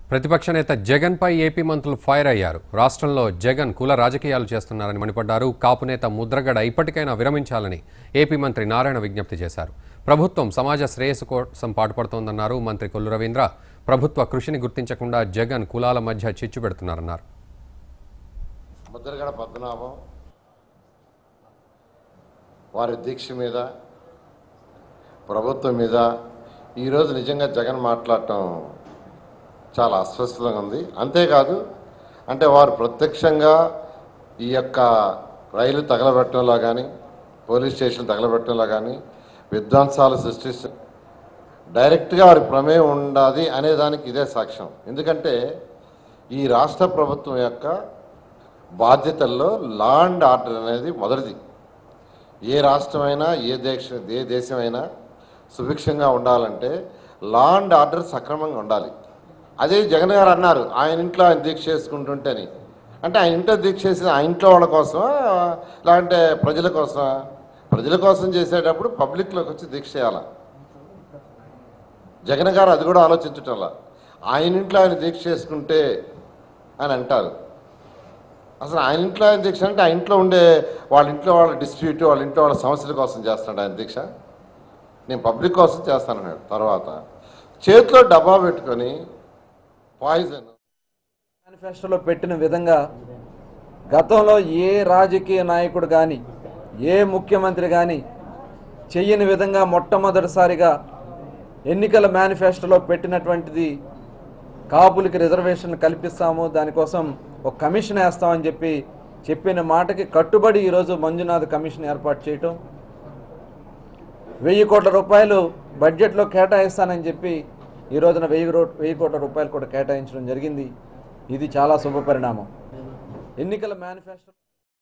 ప్రతిపక్ష నేత జగన్పై ఏపీ మంత్రులు ఫైర్ అయ్యారు రాష్ట్రంలో జగన్ కుల రాజకీయాలు చేస్తున్నారని మండిపడ్డారు కాపు నేత ముద్రగడ ఇప్పటికైనా విరమించాలని ఏపీ మంత్రి నారాయణ విజ్ఞప్తి చేశారు ప్రభుత్వం సమాజ శ్రేయస్సు కోసం పాటుపడుతోందన్నారు మంత్రి కొల్లు రవీంద్ర ప్రభుత్వ కృషిని గుర్తించకుండా జగన్ కులాల మధ్య చిచ్చు పెడుతున్నారన్నారు ముద్రగడ పద్మనాభం వారి దీక్ష మీద ప్రభుత్వం మీద ఈరోజు నిజంగా జగన్ మాట్లాడటం చాలా అస్వస్థంగా ఉంది అంతేకాదు అంటే వారు ప్రత్యక్షంగా ఈ యొక్క రైలు తగలబెట్టడంలో కానీ పోలీస్ స్టేషన్ తగలబెట్టడంలో కానీ విధ్వంసాలు సృష్టిస్తూ డైరెక్ట్గా వారి ప్రమేయం ఉండాది అనే దానికి ఇదే సాక్ష్యం ఎందుకంటే ఈ రాష్ట్ర ప్రభుత్వం యొక్క బాధ్యతల్లో లా అండ్ ఆర్డర్ అనేది మొదటిది ఏ రాష్ట్రమైనా ఏ దేశ ఏ దేశమైనా సుభిక్షంగా ఉండాలంటే లా అండ్ ఆర్డర్ సక్రమంగా ఉండాలి అదే జగన్ గారు అన్నారు ఆయన ఇంట్లో ఆయన దీక్ష చేసుకుంటుంటేని అంటే ఆయన ఇంట్లో దీక్ష చేసిన ఆ ఇంట్లో వాళ్ళ కోసమా లేదంటే ప్రజల కోసమా ప్రజల కోసం చేసేటప్పుడు పబ్లిక్లోకి వచ్చి దీక్ష చేయాలా జగన్ గారు అది కూడా ఆలోచించటంలా ఆయన ఇంట్లో ఆయన దీక్ష చేసుకుంటే అని అంటారు అసలు ఆయన ఇంట్లో ఆయన దీక్ష అంటే ఆ ఇంట్లో ఉండే వాళ్ళ ఇంట్లో వాళ్ళ డిస్ప్యూట్ వాళ్ళ ఇంట్లో వాళ్ళ సమస్యల కోసం చేస్తున్నాడు ఆయన దీక్ష నేను పబ్లిక్ కోసం చేస్తానన్నాడు తర్వాత చేతిలో డబ్బా పెట్టుకొని పాయిజన్ మేనిఫెస్టోలో పెట్టిన విధంగా గతంలో ఏ రాజకీయ నాయకుడు కానీ ఏ ముఖ్యమంత్రి కానీ చెయ్యని విధంగా మొట్టమొదటిసారిగా ఎన్నికల మేనిఫెస్టోలో పెట్టినటువంటిది కాపులకి రిజర్వేషన్ కల్పిస్తాము దానికోసం ఒక కమిషన్ వేస్తామని చెప్పి చెప్పిన మాటకి కట్టుబడి ఈరోజు మంజునాథ్ కమిషన్ ఏర్పాటు చేయటం వెయ్యి కోట్ల రూపాయలు బడ్జెట్లో కేటాయిస్తానని చెప్పి ఈ రోజున వెయ్యి రో వెయ్యి కోట్ల రూపాయలు కూడా కేటాయించడం జరిగింది ఇది చాలా శుభ పరిణామం ఎన్నికల మేనిఫెస్టో